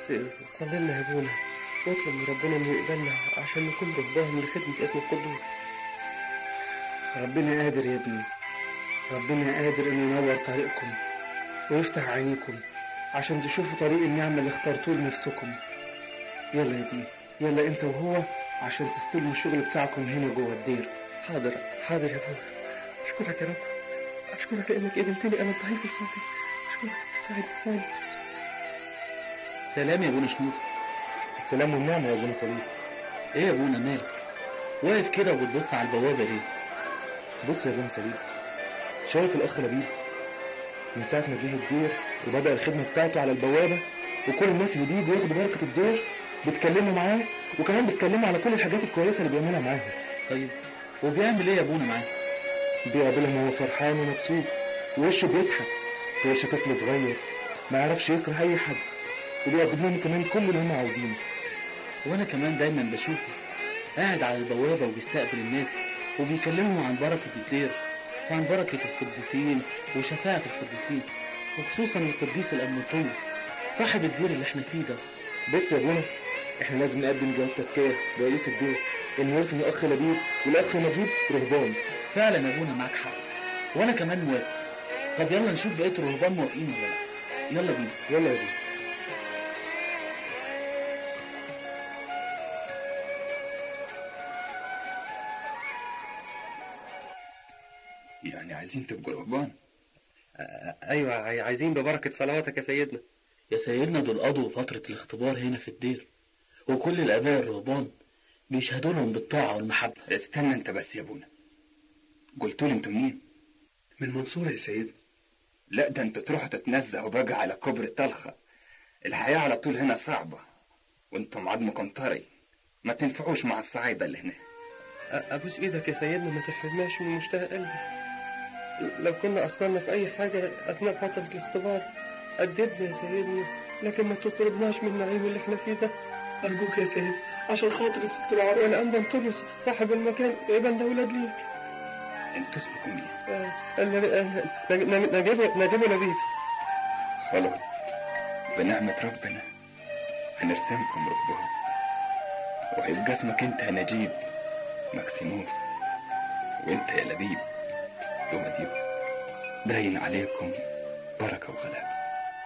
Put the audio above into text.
بس صلي لنا يا ابونا واطلب من ربنا انه يقبلنا عشان نكون رهبان لخدمة اسمه القدوس ربنا قادر يا ابني ربنا قادر انه ينور طريقكم ويفتح عينيكم عشان تشوفوا طريق النعمة اللي اخترتوه لنفسكم يلا يا ابني يلا انت وهو عشان تستلموا الشغل بتاعكم هنا جوه الدير حاضر حاضر يا ابونا اشكرك يا رب اشكرك لانك قبلتني انا الضعيف الخاطئ اشكرك ساعد ساعد سلام يا ابونا شنود السلام والنعمة يا ابونا صليب ايه يا ابونا مالك واقف كده وبتبص على البوابه ليه بص يا ابونا صليب شايف الاخ لبيب من ساعة ما جه الدير وبدأ الخدمة بتاعته على البوابة وكل الناس اللي بيجوا ياخدوا بركة الدير بيتكلموا معاه وكمان بيتكلموا على كل الحاجات الكويسة اللي بيعملها معاهم طيب وبيعمل ايه يا ابونا معاه بيقابلهم وهو فرحان ومبسوط ووشه بيضحك وشه طفل صغير ما يعرفش يكره أي حد وبيقدم لهم كمان كل اللي هم عاوزينه وانا كمان دايما بشوفه قاعد على البوابه وبيستقبل الناس وبيكلمهم عن بركه الدير وعن بركه القديسين وشفاعه القديسين وخصوصا القديس الأمنطوس صاحب الدير اللي احنا فيه ده بص يا ابونا احنا لازم نقدم جواب تزكية لرئيس الدير انه يرسم الاخ لبيب والاخ نجيب رهبان فعلا يا ابونا معاك حق وانا كمان موافق طب يلا نشوف بقيه الرهبان موافقين ولا لا يلا بينا يلا يا ابونا يعني عايزين تبقوا رهبان ايوه عاي- عايزين ببركة صلواتك يا سيدنا يا سيدنا دول قضوا فترة الاختبار هنا في الدير وكل الآباء الرهبان بيشهدوا لهم بالطاعة والمحبة استنى انت بس يا ابونا قلتوا لي انتوا منين من المنصورة يا سيدنا لا ده انتوا تروحوا تتنزهوا بقى على كوبري طلخة الحياة على طول هنا صعبة وانتم عظمكم طري ما تنفعوش مع الصعايدة اللي هنا أ- ابوس ايدك يا سيدنا ما تحرمناش من مشتاق قلبي لو كنا قصرنا في اي حاجة اثناء فترة الاختبار أدبنا يا سيدنا لكن ما تطردناش من النعيم اللي احنا فيه ده أرجوك يا سيد عشان خاطر الست العروة الأنبا انطونيوس صاحب المكان يبقى أولاد ليك انتوا اسمكم ايه آه، النبي- آه، نج- نج- نجيبه نجيبه لبيب خلاص بنعمة ربنا هنرسمكم ربهم وهيبقى اسمك انت يا نجيب ماكسيموس وانت يا لبيب دوماديوس باين عليكم بركة وغلابة